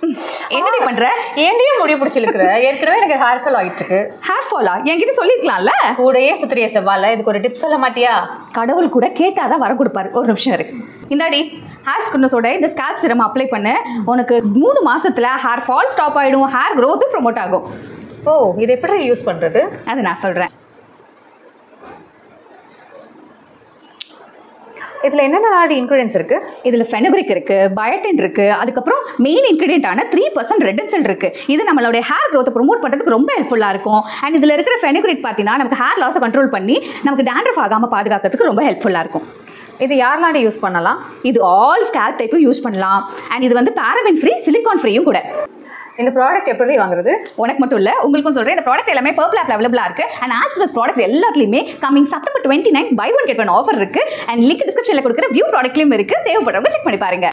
என்னடி பண்ற ஏன்டியும் முடி பிடிச்சிருக்கிற ஏற்கனவே எனக்கு ஹேர் ஃபால் ஆயிட்டு இருக்கு ஹேர் ஃபாலா என்கிட்ட சொல்லிருக்கலாம்ல கூடயே சுத்திரிய செவ்வால இதுக்கு ஒரு டிப்ஸ் சொல்ல மாட்டியா கடவுள் கூட கேட்டாதான் வர கொடுப்பாரு ஒரு நிமிஷம் இருக்கு இந்தாடி ஹேர் குட்னஸோட இந்த ஸ்கேல்ப் சிரம் அப்ளை பண்ணு உனக்கு மூணு மாசத்துல ஹேர் ஃபால் ஸ்டாப் ஆயிடும் ஹேர் க்ரோத்தும் ப்ரொமோட் ஆகும் ஓ இது எப்படி யூஸ் பண்றது அது நான் சொல்றேன் இதுல என்னென்ன இன்க்ரீடியன்ஸ் இருக்கு இதில் ஃபெனுக்ரிக் இருக்கு பயோட்டின் இருக்கு அதுக்கப்புறம் மெயின் இன்க்ரீடியன்டான த்ரீ பர்சன்ட் ரெட் செல் இருக்கு இது நம்மளுடைய ஹேர் க்ரோத்தை ப்ரொமோட் பண்ணுறதுக்கு ரொம்ப ஹெல்ப்ஃபுல்லாக இருக்கும் அண்ட் இதில் இருக்கிற ஃபெனுக்ரிக் பார்த்தீங்கன்னா நமக்கு ஹேர் லாஸை கண்ட்ரோல் பண்ணி நமக்கு டேண்ட்ரஃப் ஆகாமல் பாதுகாக்கிறதுக்கு ரொம்ப ஹெல்ப்ஃபுல்லாக இருக்கும் இது யாரெல்லாம் யூஸ் பண்ணலாம் இது ஆல் ஸ்கேல்ப் டைப்பும் யூஸ் பண்ணலாம் அண்ட் இது வந்து பேரபின் ஃப்ரீ சிலிகான் ஃப்ரீயும் கூட இந்த ப்ராடக்ட் எப்படி வாங்குறது உனக்கு மட்டும் இல்லை உங்களுக்கும் சொல்கிறேன் இந்த ப்ராடக்ட் எல்லாமே பர்பிள் ஆப் அவைலபிளாக இருக்கு அண்ட் ஆஸ் ப்ளஸ் ப்ராடக்ட்ஸ் எல்லாத்துலையுமே coming September twenty nine by one get one offer இருக்கு அண்ட் லிங்க் டிஸ்கிரிப்ஷனில் கொடுக்குற வியூ ப்ராடக்ட்லையும் இருக்கு தேவைப்படுறவங்க செக் பண்ணி பாருங்க